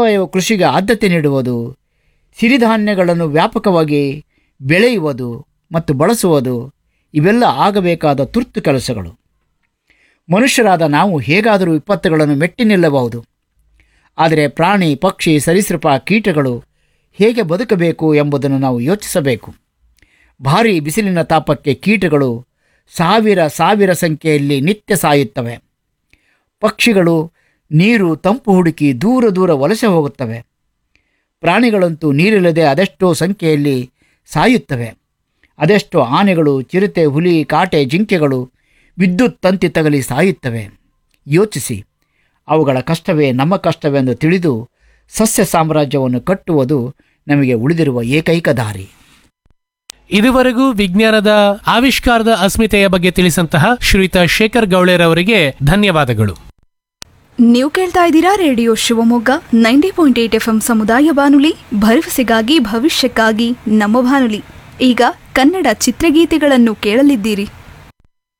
ಸಾವಯವ ಕೃಷಿಗೆ ಆದ್ಯತೆ ನೀಡುವುದು ಸಿರಿಧಾನ್ಯಗಳನ್ನು ವ್ಯಾಪಕವಾಗಿ ಬೆಳೆಯುವುದು ಮತ್ತು ಬಳಸುವುದು ಇವೆಲ್ಲ ಆಗಬೇಕಾದ ತುರ್ತು ಕೆಲಸಗಳು ಮನುಷ್ಯರಾದ ನಾವು ಹೇಗಾದರೂ ವಿಪತ್ತುಗಳನ್ನು ಮೆಟ್ಟಿ ನಿಲ್ಲಬಹುದು ಆದರೆ ಪ್ರಾಣಿ ಪಕ್ಷಿ ಸರೀಸೃಪ ಕೀಟಗಳು ಹೇಗೆ ಬದುಕಬೇಕು ಎಂಬುದನ್ನು ನಾವು ಯೋಚಿಸಬೇಕು ಭಾರೀ ಬಿಸಿಲಿನ ತಾಪಕ್ಕೆ ಕೀಟಗಳು ಸಾವಿರ ಸಾವಿರ ಸಂಖ್ಯೆಯಲ್ಲಿ ನಿತ್ಯ ಸಾಯುತ್ತವೆ ಪಕ್ಷಿಗಳು ನೀರು ತಂಪು ಹುಡುಕಿ ದೂರ ದೂರ ವಲಸೆ ಹೋಗುತ್ತವೆ ಪ್ರಾಣಿಗಳಂತೂ ನೀರಿಲ್ಲದೆ ಅದೆಷ್ಟೋ ಸಂಖ್ಯೆಯಲ್ಲಿ ಸಾಯುತ್ತವೆ ಅದೆಷ್ಟೋ ಆನೆಗಳು ಚಿರತೆ ಹುಲಿ ಕಾಟೆ ಜಿಂಕೆಗಳು ವಿದ್ಯುತ್ ತಂತಿ ತಗಲಿ ಸಾಯುತ್ತವೆ ಯೋಚಿಸಿ ಅವುಗಳ ಕಷ್ಟವೇ ನಮ್ಮ ಕಷ್ಟವೆಂದು ತಿಳಿದು ಸಸ್ಯ ಸಾಮ್ರಾಜ್ಯವನ್ನು ಕಟ್ಟುವುದು ನಮಗೆ ಉಳಿದಿರುವ ಏಕೈಕ ದಾರಿ ಇದುವರೆಗೂ ವಿಜ್ಞಾನದ ಆವಿಷ್ಕಾರದ ಅಸ್ಮಿತೆಯ ಬಗ್ಗೆ ತಿಳಿಸಂತಹ ಶ್ರೀಯುತ ಶೇಖರ್ ಗೌಳೆರವರಿಗೆ ಧನ್ಯವಾದಗಳು ನೀವು ಕೇಳ್ತಾ ಇದ್ದೀರಾ radio Shivamogga ninety point eight F M ಸಮುದಾಯ ಬಾನುಲಿ ಭರವಸೆಗಾಗಿ ಭವಿಷ್ಯಕ್ಕಾಗಿ ನಮ್ಮ ಬಾನುಲಿ ಈಗ ಕನ್ನಡ ಚಿತ್ರಗೀತೆಗಳನ್ನು ಕೇಳಲಿದ್ದೀರಿ